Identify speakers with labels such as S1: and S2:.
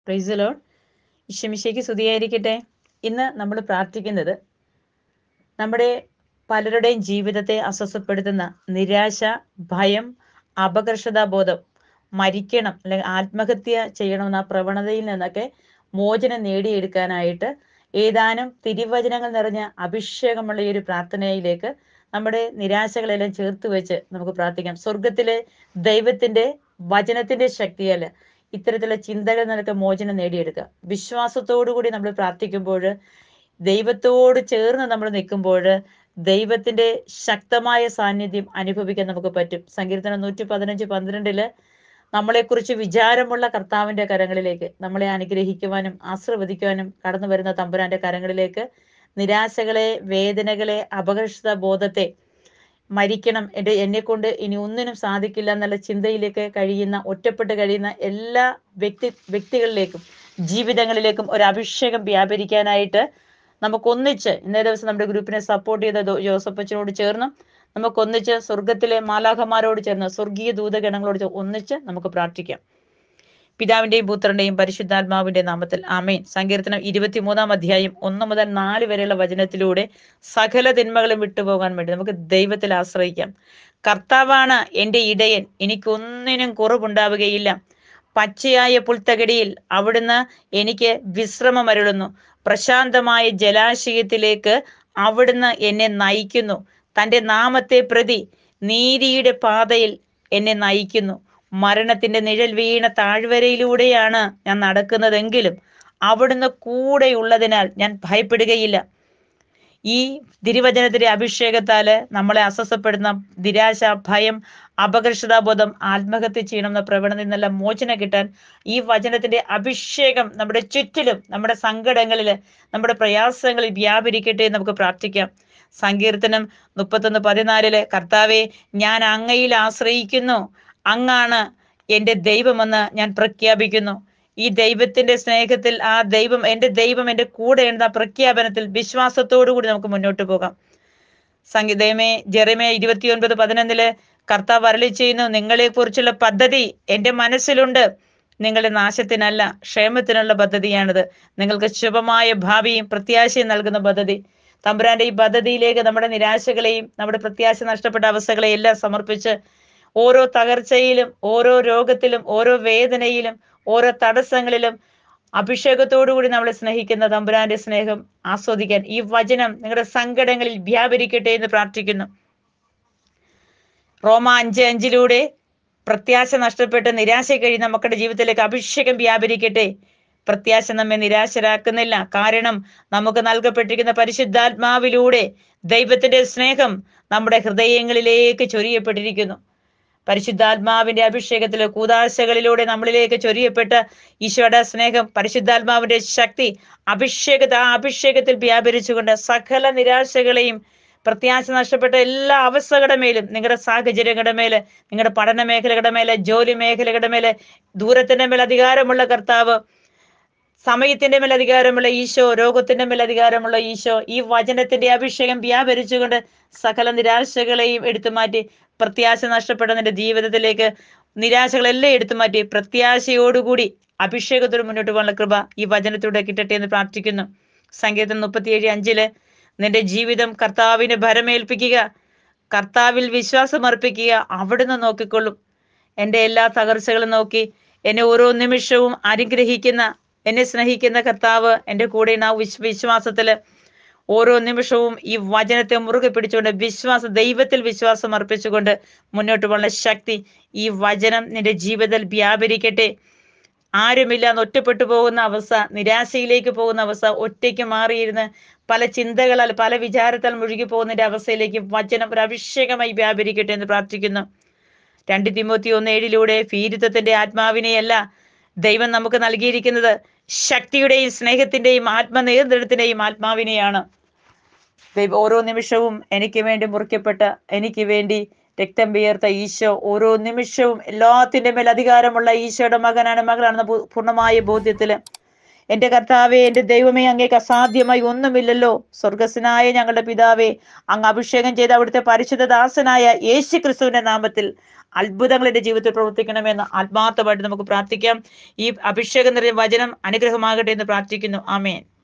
S1: price load ഇഷമിഷയ്ക്ക് സ്തുതിയായിരിക്കട്ടെ ഇന്ന് നമ്മൾ പ്രാർത്ഥിക്കുന്നത് നമ്മുടെ പലരുടെയും ജീവിതത്തെ അസ്വസ്ഥപ്പെടുത്തുന്ന നിരാശ ഭയം അപകർഷതാബോധം മരിക്കണം അല്ലെങ്കിൽ ആത്മഹത്യ ചെയ്യണമെന്ന ആ പ്രവണതയിൽ നിന്നൊക്കെ മോചനം നേടിയെടുക്കാനായിട്ട് ഏതാനും തിരുവചനങ്ങൾ നിറഞ്ഞ അഭിഷേകമുള്ള ഈ ഒരു പ്രാർത്ഥനയിലേക്ക് നമ്മുടെ നിരാശകളെല്ലാം ചേർത്ത് വെച്ച് നമുക്ക് പ്രാർത്ഥിക്കാം സ്വർഗത്തിലെ ദൈവത്തിന്റെ വചനത്തിന്റെ ശക്തിയാൽ ഇത്തരത്തിലുള്ള ചിന്തകൾ നിനക്ക് മോചനം നേടിയെടുക്കുക വിശ്വാസത്തോടു കൂടി നമ്മൾ പ്രാർത്ഥിക്കുമ്പോൾ ദൈവത്തോട് ചേർന്ന് നമ്മൾ നിൽക്കുമ്പോൾ ദൈവത്തിന്റെ ശക്തമായ സാന്നിധ്യം അനുഭവിക്കാൻ നമുക്ക് പറ്റും സങ്കീർത്തനം നൂറ്റി പതിനഞ്ച് പന്ത്രണ്ടില് നമ്മളെക്കുറിച്ച് വിചാരമുള്ള കർത്താവിന്റെ കരങ്ങളിലേക്ക് നമ്മളെ അനുഗ്രഹിക്കുവാനും ആശീർവദിക്കുവാനും കടന്നു വരുന്ന തമ്പുരാന്റെ കരങ്ങളിലേക്ക് നിരാശകളെ വേദനകളെ അപകർഷത ബോധത്തെ മരിക്കണം എൻ്റെ എന്നെ കൊണ്ട് ഇനി ഒന്നിനും സാധിക്കില്ല എന്നുള്ള ചിന്തയിലേക്ക് കഴിയുന്ന ഒറ്റപ്പെട്ട് കഴിയുന്ന എല്ലാ വ്യക്തി വ്യക്തികളിലേക്കും ജീവിതങ്ങളിലേക്കും ഒരു അഭിഷേകം വ്യാപരിക്കാനായിട്ട് നമുക്കൊന്നിച്ച് ഇന്നേ ദിവസം നമ്മുടെ ഗ്രൂപ്പിനെ സപ്പോർട്ട് ചെയ്ത ദോ- ജോസഫ് അച്ഛനോട് ചേർന്ന് നമുക്കൊന്നിച്ച് സ്വർഗത്തിലെ മാലാഖമാരോട് ചേർന്ന് സ്വർഗീയ ദൂതഗണങ്ങളോട് ചേ- ഒന്നിച്ച് നമുക്ക് പ്രാർത്ഥിക്കാം പിതാവിന്റെയും പുത്രന്റെയും പരിശുദ്ധാത്മാവിന്റെ നാമത്തിൽ ആമേൻ സങ്കീർത്തനം ഇരുപത്തിമൂന്നാം അധ്യായം ഒന്ന് മുതൽ നാല് വരെയുള്ള വചനത്തിലൂടെ സകല തിന്മകളും വിട്ടുപോകാൻ വേണ്ടി നമുക്ക് ദൈവത്തിൽ ആശ്രയിക്കാം കർത്താവാണ് എൻ്റെ ഇടയൻ എനിക്കൊന്നിനും കുറവുണ്ടാവുകയില്ല പച്ചയായ പുൽത്തകടിയിൽ അവിടുന്ന് എനിക്ക് വിശ്രമമരുളുന്നു പ്രശാന്തമായ ജലാശയത്തിലേക്ക് അവിടുന്ന് എന്നെ നയിക്കുന്നു തൻ്റെ നാമത്തെ പ്രതി നീതിയുടെ പാതയിൽ എന്നെ നയിക്കുന്നു മരണത്തിന്റെ നിഴൽ വീണ താഴ്വരയിലൂടെയാണ് ഞാൻ നടക്കുന്നതെങ്കിലും അവിടുന്ന് കൂടെയുള്ളതിനാൽ ഞാൻ ഭയപ്പെടുകയില്ല ഈ തിരുവചനത്തിന്റെ അഭിഷേകത്താല് നമ്മളെ അസ്വസ്ഥപ്പെടുന്ന നിരാശ ഭയം അപകർഷതാബോധം ആത്മഹത്യ ചെയ്യണമെന്ന പ്രവണതയിൽ നിന്നെല്ലാം മോചനം കിട്ടാൻ ഈ വചനത്തിന്റെ അഭിഷേകം നമ്മുടെ ചുറ്റിലും നമ്മുടെ സങ്കടങ്ങളിൽ നമ്മുടെ പ്രയാസങ്ങളിൽ വ്യാപരിക്കട്ടെ എന്ന് നമുക്ക് പ്രാർത്ഥിക്കാം സങ്കീർത്തനം മുപ്പത്തൊന്ന് പതിനാലില് കർത്താവെ ഞാൻ അങ്ങയിൽ ആശ്രയിക്കുന്നു അങ്ങാണ് എൻ്റെ ദൈവമെന്ന് ഞാൻ പ്രഖ്യാപിക്കുന്നു ഈ ദൈവത്തിന്റെ സ്നേഹത്തിൽ ആ ദൈവം എൻ്റെ ദൈവം എൻ്റെ കൂടെ എന്ന പ്രഖ്യാപനത്തിൽ വിശ്വാസത്തോടു കൂടി നമുക്ക് മുന്നോട്ട് പോകാം സംഗീതമേ ജെറമേ ഇരുപത്തിയൊൻപത് പതിനൊന്നില് കർത്താവ് അരളി ചെയ്യുന്നു നിങ്ങളെ കുറിച്ചുള്ള പദ്ധതി എൻ്റെ മനസ്സിലുണ്ട് നിങ്ങളുടെ നാശത്തിനല്ല ക്ഷേമത്തിനുള്ള പദ്ധതിയാണിത് നിങ്ങൾക്ക് ശുഭമായ ഭാവിയും പ്രത്യാശയും നൽകുന്ന പദ്ധതി തമ്പുരാന്റെ ഈ പദ്ധതിയിലേക്ക് നമ്മുടെ നിരാശകളെയും നമ്മുടെ പ്രത്യാശ നഷ്ടപ്പെട്ട അവസ്ഥകളെയും എല്ലാം സമർപ്പിച്ച് ഓരോ തകർച്ചയിലും ഓരോ രോഗത്തിലും ഓരോ വേദനയിലും ഓരോ തടസ്സങ്ങളിലും അഭിഷേകത്തോടു കൂടി നമ്മളെ സ്നേഹിക്കുന്ന തമ്പുരാന്റെ സ്നേഹം ആസ്വദിക്കാൻ ഈ വചനം നിങ്ങളുടെ സങ്കടങ്ങളിൽ വ്യാപരിക്കട്ടെ എന്ന് പ്രാർത്ഥിക്കുന്നു റോമ അഞ്ച് അഞ്ചിലൂടെ പ്രത്യാശ നഷ്ടപ്പെട്ട് നിരാശ കഴിയുന്ന മക്കളുടെ ജീവിതത്തിലേക്ക് അഭിഷേകം വ്യാപരിക്കട്ടെ പ്രത്യാശ നമ്മെ നിരാശരാക്കുന്നില്ല കാരണം നമുക്ക് നൽകപ്പെട്ടിരിക്കുന്ന പരിശുദ്ധാത്മാവിലൂടെ ദൈവത്തിന്റെ സ്നേഹം നമ്മുടെ ഹൃദയങ്ങളിലേക്ക് ചൊരിയപ്പെട്ടിരിക്കുന്നു പരിശുദ്ധാത്മാവിന്റെ അഭിഷേകത്തിലെ കൂതാശകളിലൂടെ നമ്മളിലേക്ക് ചൊരിയപ്പെട്ട ഈശോയുടെ സ്നേഹം പരിശുദ്ധാത്മാവിന്റെ ശക്തി അഭിഷേകത്തെ ആ അഭിഷേകത്തിൽ വ്യാപരിച്ചുകൊണ്ട് സകല നിരാശകളെയും പ്രത്യാശ നഷ്ടപ്പെട്ട എല്ലാ അവസ്ഥകളുടെ മേലും നിങ്ങളുടെ സാഹചര്യങ്ങളുടെ മേല് നിങ്ങളുടെ പഠന മേഖലകളുടെ മേലെ ജോലി മേഖലകളുടെ മേലെ ദൂരത്തിന്റെ മേൽ അധികാരമുള്ള കർത്താവ് സമയത്തിന്റെ മേൽ അധികാരമുള്ള ഈശോ രോഗത്തിന്റെ മേൽ അധികാരമുള്ള ഈശോ ഈ വചനത്തിന്റെ അഭിഷേകം വ്യാപരിച്ചുകൊണ്ട് സകല നിരാശകളെയും എടുത്തു മാറ്റി പ്രത്യാശ നഷ്ടപ്പെട്ട നിന്റെ ജീവിതത്തിലേക്ക് നിരാശകളെല്ലാം എടുത്തു മാറ്റി പ്രത്യാശയോടുകൂടി അഭിഷേകത്തോട് മുന്നോട്ട് പോകാനുള്ള കൃപ ഈ വചനത്തിലൂടെ കിട്ടട്ടെ എന്ന് പ്രാർത്ഥിക്കുന്നു സംഗീതം മുപ്പത്തിയേഴ് അഞ്ചില് നിന്റെ ജീവിതം കർത്താവിന് ഭരമേൽപ്പിക്കുക കർത്താവിൽ വിശ്വാസം അർപ്പിക്കുക അവിടുന്ന് നോക്കിക്കൊള്ളും എൻ്റെ എല്ലാ തകർച്ചകളും നോക്കി എന്നെ ഓരോ നിമിഷവും അനുഗ്രഹിക്കുന്ന എന്നെ സ്നേഹിക്കുന്ന കർത്താവ് എൻ്റെ കൂടെ ആ വിശ്വ വിശ്വാസത്തില് ഓരോ നിമിഷവും ഈ വചനത്തെ മുറുകെ പിടിച്ചുകൊണ്ട് വിശ്വാസ ദൈവത്തിൽ വിശ്വാസം അർപ്പിച്ചുകൊണ്ട് മുന്നോട്ട് പോകുന്ന ശക്തി ഈ വചനം നിന്റെ ജീവിതത്തിൽ വ്യാപരിക്കട്ടെ ആരുമില്ലാന്ന് ഒറ്റപ്പെട്ടു പോകുന്ന അവസ്ഥ നിരാശയിലേക്ക് പോകുന്ന അവസ്ഥ ഒറ്റയ്ക്ക് മാറിയിരുന്ന് പല ചിന്തകളാൽ പല വിചാരത്താൽ മുഴുകി പോകുന്നതിന്റെ അവസ്ഥയിലേക്ക് വചനം ഒരു അഭിഷേകമായി വ്യാപരിക്കട്ടെ എന്ന് പ്രാർത്ഥിക്കുന്നു രണ്ട് തിമോത്തി ഒന്ന് ഏഴിലൂടെ ഭീരുത്വത്തിന്റെ ആത്മാവിനെയല്ല ദൈവം നമുക്ക് നൽകിയിരിക്കുന്നത് ശക്തിയുടെയും സ്നേഹത്തിന്റെയും ആത്മനിയന്ത്രണത്തിന്റെയും ആത്മാവിനെയാണ് ദൈവം ഓരോ നിമിഷവും എനിക്ക് വേണ്ടി മുറിക്കപ്പെട്ട എനിക്ക് വേണ്ടി രക്തം വിയർത്ത ഈശോ ഓരോ നിമിഷവും എല്ലാത്തിന്റെ മേൽ അധികാരമുള്ള ഈശോയുടെ മകനാണ് മകളാണെന്ന പൂ- പൂർണ്ണമായ ബോധ്യത്തില് എന്റെ കർത്താവെ എന്റെ ദൈവമേ അങ്ങേക്ക് അസാധ്യമായി ഒന്നുമില്ലല്ലോ സ്വർഗസ്വനായ ഞങ്ങളുടെ പിതാവേ അങ്ങ് അഭിഷേകം ചെയ്ത അവിടുത്തെ പരിശുദ്ധ ദാസനായ യേശു ക്രിസ്തുവിന്റെ നാമത്തിൽ അത്ഭുതങ്ങൾ എന്റെ ജീവിതത്തിൽ പ്രവർത്തിക്കണമെന്ന് ആത്മാർത്ഥമായിട്ട് നമുക്ക് പ്രാർത്ഥിക്കാം ഈ അഭിഷേകം നിറഞ്ഞ വചനം അനുഗ്രഹമാകട്ടെ എന്ന് പ്രാർത്ഥിക്കുന്നു ആമേൻ